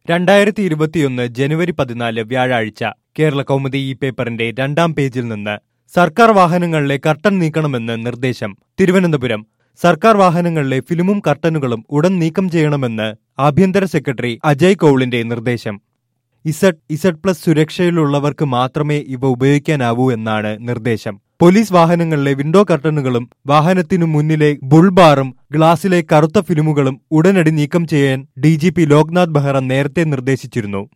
രണ്ടായിരത്തി ഇരുപത്തിയൊന്ന് ജനുവരി പതിനാല് വ്യാഴാഴ്ച കേരള കൗമുദി ഈ പേപ്പറിന്റെ രണ്ടാം പേജിൽ നിന്ന് സർക്കാർ വാഹനങ്ങളിലെ കർട്ടൻ നീക്കണമെന്ന് നിർദ്ദേശം തിരുവനന്തപുരം സർക്കാർ വാഹനങ്ങളിലെ ഫിലിമും കർട്ടനുകളും ഉടൻ നീക്കം ചെയ്യണമെന്ന് ആഭ്യന്തര സെക്രട്ടറി അജയ് കൌളിന്റെ നിർദ്ദേശം ഇസഡ് ഇസഡ് പ്ലസ് സുരക്ഷയിലുള്ളവർക്ക് മാത്രമേ ഇവ ഉപയോഗിക്കാനാവൂ എന്നാണ് നിർദ്ദേശം പോലീസ് വാഹനങ്ങളിലെ വിൻഡോ കർട്ടനുകളും വാഹനത്തിനു മുന്നിലെ ബുൾബാറും ഗ്ലാസിലെ കറുത്ത ഫിലിമുകളും ഉടനടി നീക്കം ചെയ്യാൻ D G P Loknath Behera നേരത്തെ നിർദ്ദേശിച്ചിരുന്നു